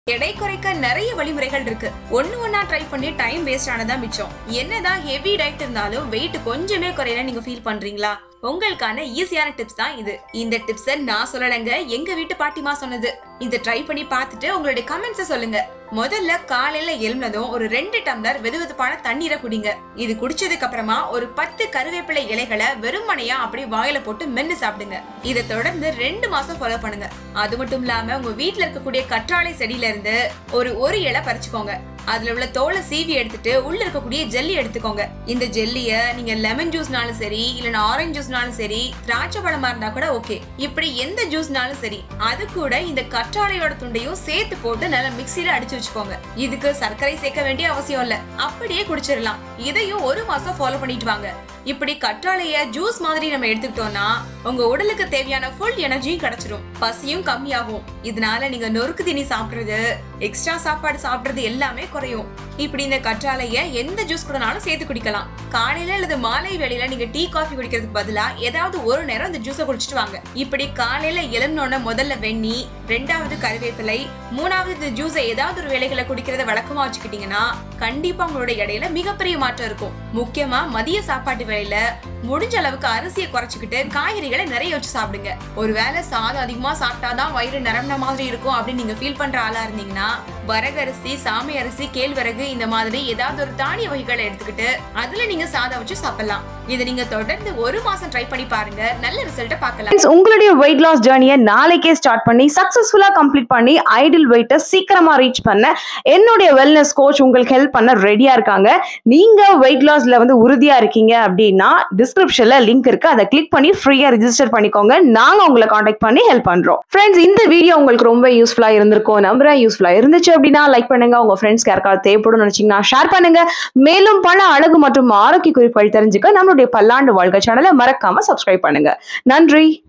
எடை குறைக்க நிறைய வழிமுறைகள் இருக்கு ஒண்ணு ஒண்ணா ட்ரை பண்ணி டைம் வேஸ்ட் ஆனதா மிச்சம் என்னதான் ஹெவி டயட் இருந்தாலும் வெயிட் கொஞ்சமே குறையல நீங்க ஃபீல் பண்றீங்களா உங்களுக்கான ஈஸியான டிப்ஸ் தான் இது இந்த டிப்ஸ நான் சொல்லலைங்க எங்க வீட்டு பாட்டிமா சொன்னது இத ட்ரை பண்ணி பார்த்துட்டு உங்களுடைய கமெண்ட்ஸ சொல்லுங்க முதல்ல காலையில எழுந்ததும் ஒரு ரெண்டு டம்ளர் வெதுவெதுப்பான தண்ணீரை குடிங்க இது குடிச்சதுக்கு அப்புறமா ஒரு பத்து கருவேப்பிலை இலைகளை வெறுமனையா அப்படியே வாயில போட்டு மென்னு சாப்பிடுங்க இதை தொடர்ந்து ரெண்டு மாசம் ஃபாலோ பண்ணுங்க அது மட்டும் இல்லாம உங்க வீட்ல இருக்கக்கூடிய கற்றாழை செடியில இருந்து ஒரு ஒரு இலை பறிச்சுக்கோங்க அதுல உள்ள தோலை சீவி எடுத்துட்டு உள்ள இருக்கக்கூடிய ஜெல்லி எடுத்துக்கோங்க இந்த ஜெல்லிய நீங்க லெமன் ஜூஸ்னாலும் சரி இல்லனா ஆரஞ்சு ஜூஸ்னாலும் சரி திராட்சை பழமா இருந்தா கூட ஓகே இப்படி எந்த ஜூஸ்னாலும் சரி அது கூட இந்த கற்றாழையோட துண்டையும் சேர்த்து போட்டு நல்லா மிக்ஸில அடிச்சு வச்சுக்கோங்க இதுக்கு சர்க்கரை சேர்க்க வேண்டிய அவசியம் இல்ல அப்படியே குடிச்சிடலாம் இதையும் ஒரு மாசம் ஃபாலோ பண்ணிட்டு வாங்க இப்படி கற்றாழைய ஜூஸ் மாதிரி நம்ம எடுத்துக்கிட்டோம்னா உங்க உடலுக்கு தேவையான ஃபுல் எனர்ஜியும் கிடைச்சிடும் பசியும் கம்மியாகும் இதனால நீங்க நொறுக்கு தீனி சாப்பிடுறது எக்ஸ்ட்ரா சாப்பாடு சாப்பிடுறது எல்லாமே குறையும் இப்படி இந்த கற்றாழைய எந்த ஜூஸ் கூடனாலும் சேர்த்து குடிக்கலாம் காலையில அல்லது மாலை வேளையில நீங்க டீ காஃபி குடிக்கிறதுக்கு பதிலா ஏதாவது ஒரு நேரம் இந்த ஜூஸை குடிச்சிட்டு வாங்க இப்படி காலையில எழுந்தோட முதல்ல வெண்ணி ரெண்டாவது கருவேப்பிலை மூணாவது இந்த ஜூஸை ஏதாவது ஒரு வேலைகளை குடிக்கிறத வழக்கமா வச்சுக்கிட்டீங்கன்னா கண்டிப்பா உங்களோட இடையில மிகப்பெரிய மாற்றம் இருக்கும் முக்கியமா மதிய சாப்பாட்டு வேலையில முடிஞ்ச அளவுக்கு அரிசியை குறைச்சிக்கிட்டு காய்கறிகளை நிறைய வச்சு சாப்பிடுங்க ஒருவேளை சாதம் அதிகமா சாப்பிட்டாதான் வயிறு நிரம்பின மாதிரி இருக்கும் அப்படின்னு நீங்க ஃபீல் பண்ற ஆளா இருந்தீங்கன்னா வரகரிசி சாமை அரிசி கேழ்வரகு இந்த மாதிரி ஏதாவது ஒரு தானிய வகைகளை எடுத்துக்கிட்டு அதுல நீங்க சாதம் வச்சு சாப்பிடலாம் இதை நீங்க தொடர்ந்து ஒரு மாசம் ட்ரை பண்ணி பாருங்க நல்ல ரிசல்ட்டை பார்க்கலாம் Friends, உங்களுடைய வெயிட் லாஸ் ஜேர்னியை நாளைக்கே ஸ்டார்ட் பண்ணி சக்சஸ்ஃபுல்லா கம்ப்ளீட் பண்ணி ஐடில் வெயிட்டை சீக்கிரமா ரீச் பண்ண என்னுடைய வெல்னஸ் கோச் உங்களுக்கு ஹெல்ப் பண்ண ரெடியா இருக்காங்க நீங்க வெயிட் லாஸ்ல வந்து உறுதியா இருக்கீங்க அப்படின்னா டிஸ்கிரிப்ஷன்ல லிங்க் இருக்கு அதை கிளிக் பண்ணி ஃப்ரீயா ரெஜிஸ்டர் பண்ணிக்கோங்க நாங்க உங்களை காண்டாக்ட் பண்ணி ஹெல்ப் பண்றோம் ஃப்ரெண்ட்ஸ் இந்த வீடியோ உங்களுக்கு ரொம்ப யூஸ்ஃபுல்லா இருந்திருக்கும் நம்புறேன் யூஸ்ஃபுல்லா இருந்துச்சு அப்படின்னா லைக் பண்ணுங்க உங்க ஃப்ரெண்ட்ஸ்க்கு யாருக்காவது தேவைப்படும் நினைச்சீங்கன்னா ஷேர் பண்ணுங்க மேலும் பல அழகு மற்றும் ஆரோக்கிய குறிப்புகள் தெரிஞ்சுக்க நம்மளுடைய பல்லாண்டு வாழ்க்கை சேனலை மறக்காம சப்ஸ்கிரைப் பண்ணுங்க நன்றி